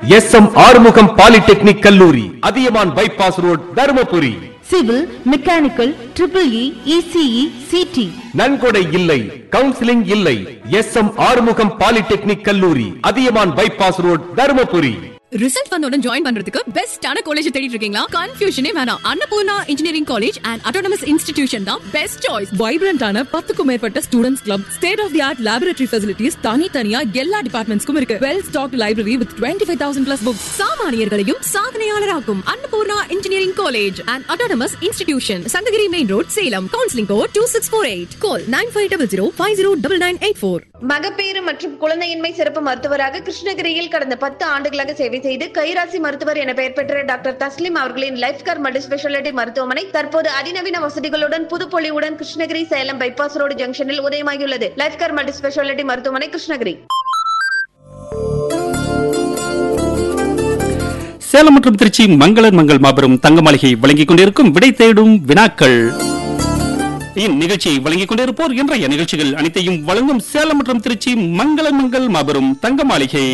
S M Arumugam polytechnic கல்லூரி Athiyaman bypass road Dharmapuri civil mechanical triple E ECE CT நன்கொடை இல்லை counselling இல்லை எஸ் எம் ஆறுமுகம் பாலிடெக்னிக் கல்லூரி Athiyaman bypass road Dharmapuri result வந்தோட ஜாயின் பண்றதுக்கு பெஸ்டான காலேஜ் தேடிட்டு இருக்கீங்களா கன்ஃபியூஷனே வேணாம் Annapoorna engineering college and autonomous institution தான் பெஸ்ட் சாய்ஸ் வைப்ரண்டான பத்துக்கும் மேற்பட்ட students club state of the art laboratory facilities தனித்தனியா எல்லா டிபார்ட்மெண்ட்ஸ்க்கும் இருக்கு well stock library with twenty five thousand plus books சாமானியர்களையும் சாதனையாளராக்கும் Annapoorna engineering college and autonomous institution Sankagiri main road Salem counselling code two six four eight call nine five double zero five zero double nine eight four மகப்பேறு மற்றும் குழந்தையின்மை சிறப்பு மருத்துவராக கிருஷ்ணகிரியில் கடந்த பத்து ஆண்டுகளாக சேவை செய்து கைராசி மருத்துவர் என பெயர் பெற்ற டாக்டர் தஸ்லிம் அவர்களின் லைஃப் கார் மல்டி ஸ்பெஷாலிட்டி மருத்துவமனை தற்போது அதிநவீன வசதிகளுடன் புதுப்பொலிவுடன் கிருஷ்ணகிரி சேலம் பைபாஸ் ரோடு ஜங்ஷனில் உதயமாகியுள்ளது லைஃப் கார் மல்டி ஸ்பெஷாலிட்டி மருத்துவமனை கிருஷ்ணகிரி சேலம் மற்றும் திருச்சி மங்களன் மங்கள் மாபெரும் தங்க மாளிகை வழங்கிக் கொண்டிருக்கும் விடை தேடும் வினாக்கள் இந்நிகழ்ச்சியை வழங்கிக் கொண்டிருப்போர் இன்றைய நிகழ்ச்சிகள் அனைத்தையும் வழங்கும் சேலம் மற்றும் திருச்சி மங்களன் மங்கள் மாபெரும் தங்க மாளிகை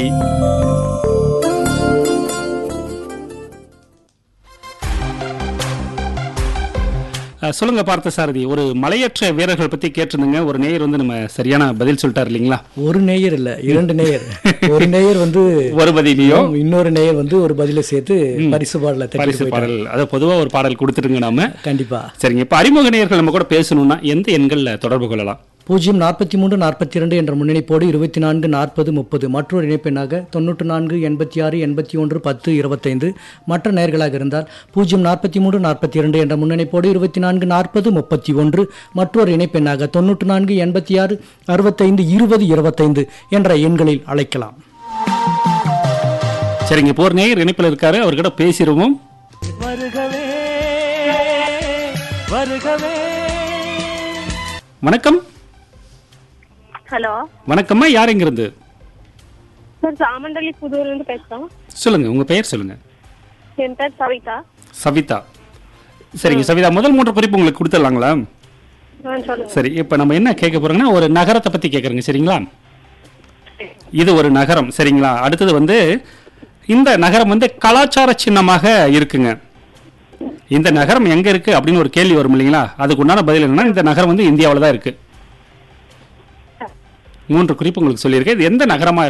அஹ், சொல்லுங்க பார்த்த சாரதி ஒரு மலையற்ற வீரர்கள் பத்தி கேட்டிருந்தீங்க ஒரு நேயர் வந்து நம்ம சரியான பதில் சொல்லிட்டார் இல்லைங்களா ஒரு நேயர் இல்ல இரண்டு நேயர் ஒரு நேயர் வந்து ஒரு பதிலையோ இன்னொரு நேயர் வந்து ஒரு பதில சேர்த்து பரிசு பாடல தட்டி பரிசு போயிட்டாரு. பாடல் அதை பொதுவா ஒரு பாடல் கொடுத்துருங்க நாம கண்டிப்பா சரிங்க இப்ப அறிமுக நேயர்கள் நம்ம கூட பேசணும்னா எந்த எண்கள்ல தொடர்பு கொள்ளலாம் பூஜ்ஜியம் நாற்பத்தி மூன்று நாற்பத்தி இரண்டு என்ற முன்னணிப்போடு இருபத்தி நான்கு நாற்பது முப்பது மற்றொரு இணைப்பெண்ணாக தொண்ணூற்று நான்கு எண்பத்தி ஆறு எண்பத்தி ஒன்று பத்து இருபத்தைந்து மற்ற நேர்களாக இருந்தால் பூஜ்ஜியம் நாற்பத்தி மூன்று நாற்பத்தி இரண்டு என்ற முன்னணிப்போடு இருபத்தி நான்கு நாற்பது முப்பத்தி ஒன்று மற்றொரு இணைப்பெண்ணாக தொண்ணூற்று நான்கு எண்பத்தி ஆறு அறுபத்தைந்து இருபது இருபத்தைந்து என்ற எண்களில் அழைக்கலாம் சரிங்க இப்போ ஒரு நேயர் இணைப்பில் இருக்காரு அவர்கிட்ட பேசிடுவோம் வணக்கம் ஹலோ வணக்கம்மா யார் எங்கிருந்து சார் சாமண்டலி புதூர்லேருந்து பேசுகிறோம் சொல்லுங்க உங்க பெயர் சொல்லுங்க என் பேர் சவிதா சவிதா சரிங்க சவிதா முதல் மூன்று குறிப்பு உங்களுக்கு கொடுத்துடலாங்களா ஆ சொல்லுங்க சரி இப்போ நம்ம என்ன கேட்க போறோங்கன்னா ஒரு நகரத்தை பத்தி கேட்குறேங்க சரிங்களா இது ஒரு நகரம் சரிங்களா அடுத்தது வந்து இந்த நகரம் வந்து கலாச்சார சின்னமாக இருக்குங்க இந்த நகரம் எங்க இருக்கு அப்படின்னு ஒரு கேள்வி வரும் இல்லைங்களா அதுக்கு உண்டான பதில் என்னன்னா இந்த நகரம் வந்து இந்தியாவில் தான் இருக்கு மூன்று குறிப்பு உங்களுக்கு சொல்லியிருக்கேன் இது எந்த நகரமா